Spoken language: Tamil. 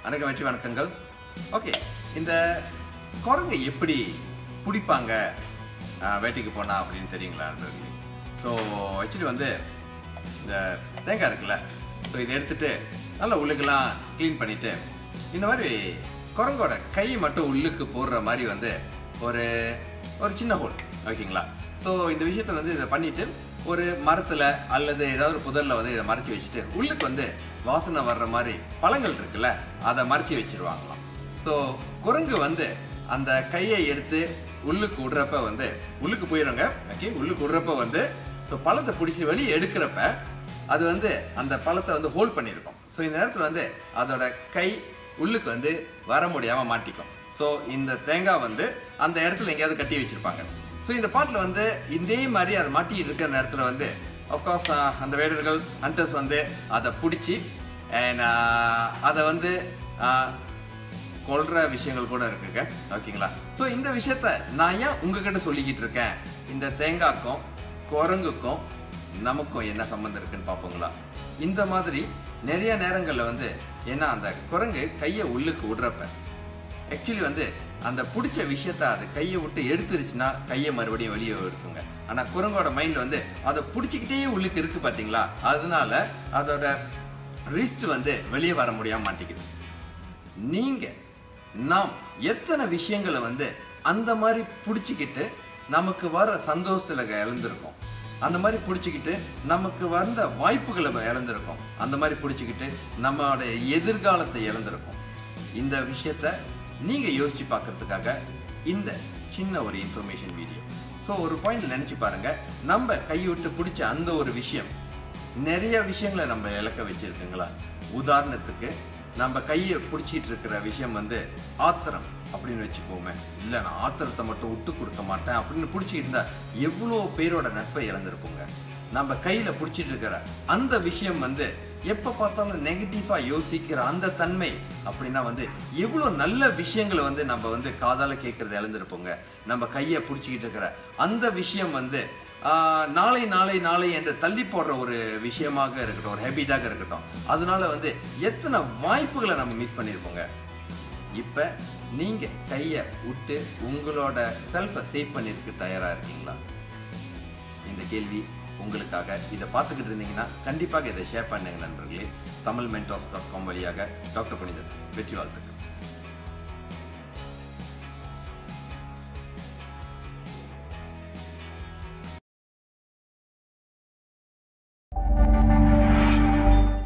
அனைக்க வெற்றி வணக்கங்கள் ஓகே இந்த குரங்கு எப்படி பிடிப்பாங்க ஆஹ், வேட்டைக்கு போனா அப்படின்னு தெரியுங்களா ஸோ ஆக்சுவலி வந்து இந்த தேங்காய் இருக்குல்ல ஸோ இதை எடுத்துட்டு நல்லா உள்ளுக்கெல்லாம் க்ளீன் பண்ணிட்டு இந்த மாதிரி குரங்கோட கை மட்டும் உள்ளுக்கு போடுற மாதிரி வந்து ஒரு ஒரு சின்ன ஹோல் ஓகேங்களா ஸோ இந்த விஷயத்தை வந்து இதை பண்ணிட்டு ஒரு மரத்துல அல்லது ஏதாவது ஒரு புதர்ல வந்து இதை மறைச்சி வச்சுட்டு உள்ளுக்கு வந்து வாசனை வர்ற மாதிரி பழங்கள் இருக்குல்ல அதை மறைச்சி வச்சிருவாங்களாம் ஸோ குரங்கு வந்து அந்த கையை எடுத்து உள்ளுக்கு விடுறப்ப வந்து உள்ளுக்கு போயிடுங்க ஓகே உள்ளுக்கு விடுறப்ப வந்து ஸோ பழத்தை பிடிச்சி வெளியே எடுக்கிறப்ப அது வந்து அந்த பழத்தை வந்து ஹோல்ட் பண்ணியிருக்கும் ஸோ இந்த நேரத்தில் வந்து அதோட கை உள்ளுக்கு வந்து வர முடியாம மாட்டிக்கும் ஸோ இந்த தேங்காய் வந்து அந்த இடத்துல எங்கேயாவது கட்டி வச்சிருப்பாங்க ஸோ இந்த பாட்டில் வந்து இதே மாதிரி அதை மாட்டி இருக்கிற நேரத்தில் வந்து அஃப்கோர்ஸ் அந்த வேடர்கள் ஹண்டர்ஸ் வந்து அதை பிடிச்சி அண்ட் அதை வந்து ஆஹ், கொல்ற விஷயங்கள் கூட இருக்குங்க ஓகேங்களா ஸோ இந்த விஷயத்த நான் ஏன் உங்ககிட்ட சொல்லிக்கிட்டு இருக்கேன் இந்த தேங்காய்க்கும் குரங்குக்கும் நமக்கும் என்ன சம்மந்தம் இருக்குன்னு பார்ப்போங்களா இந்த மாதிரி நிறைய நேரங்களில் வந்து ஏன்னா அந்த குரங்கு கையை உள்ளுக்கு விடுறப்ப ஆக்சுவலி வந்து அந்த பிடிச்ச விஷயத்த அது கையை விட்டு எடுத்துருச்சுன்னா கையை மறுபடியும் வெளியே எடுக்குங்க ஆனா குரங்கோட மைண்ட்ல வந்து அதை பிடிச்சிக்கிட்டே உள்ளுக்கு இருக்கு பாத்தீங்களா அதனால அதோட ரிஸ்ட் வந்து வெளியே வர முடியாம மாட்டேங்குது நீங்க நாம் எத்தனை விஷயங்களை வந்து அந்த மாதிரி பிடிச்சிக்கிட்டு நமக்கு வர சந்தோஷத்துல இழந்திருக்கோம் அந்த மாதிரி பிடிச்சிக்கிட்டு நமக்கு வந்த வாய்ப்புகளை இழந்திருக்கோம் அந்த மாதிரி பிடிச்சிக்கிட்டு நம்மளோட எதிர்காலத்தை இழந்திருக்கோம் இந்த விஷயத்த நீங்க யோசிச்சு பார்க்கறதுக்காக இந்த சின்ன ஒரு இன்ஃபர்மேஷன் வீடியோ ஸோ ஒரு பாயிண்ட் நினைச்சு பாருங்க நம்ம கைவிட்டு பிடிச்ச அந்த ஒரு விஷயம் நிறைய விஷயங்களை நம்ம இழக்க வச்சிருக்குங்களா உதாரணத்துக்கு நம்ம கையை பிடிச்சிட்டு இருக்கிற விஷயம் வந்து ஆத்திரம் அப்படின்னு வச்சுக்கோமே இல்லை நான் ஆத்திரத்தை மட்டும் விட்டு கொடுக்க மாட்டேன் அப்படின்னு பிடிச்சிட்டு இருந்தா எவ்வளோ பேரோட நட்பை இழந்திருப்போங்க நம்ம கையில பிடிச்சிட்டு இருக்கிற அந்த விஷயம் வந்து எப்ப பார்த்தாலும் நெகட்டிவா யோசிக்கிற அந்த தன்மை அப்படின்னா வந்து எவ்வளவு நல்ல விஷயங்களை வந்து நம்ம வந்து காதால கேட்கறது இழந்திருப்போங்க நம்ம கையை பிடிச்சிக்கிட்டு இருக்கிற அந்த விஷயம் வந்து ஆஹ், நாளை நாளை நாளை என்று தள்ளி போடுற ஒரு விஷயமாக இருக்கட்டும் ஒரு ஹேபிட்டாக இருக்கட்டும் அதனால வந்து எத்தனை வாய்ப்புகளை நம்ம மிஸ் பண்ணியிருப்போங்க இப்ப நீங்க கையை விட்டு உங்களோட செல்ஃபை சேவ் பண்ணிருக்கு தயாரா இருக்கீங்களா இந்த கேள்வி உங்களுக்காக இதை பார்த்துக்கிட்டு இருந்தீங்கன்னா கண்டிப்பாக இதை ஷேர் பண்ணுங்க நண்பர்களே தமிழ் மென்டாஸ் டாட் காம் வழியாக டாக்டர் புனிதர் வெற்றி வாழ்த்துக்கள்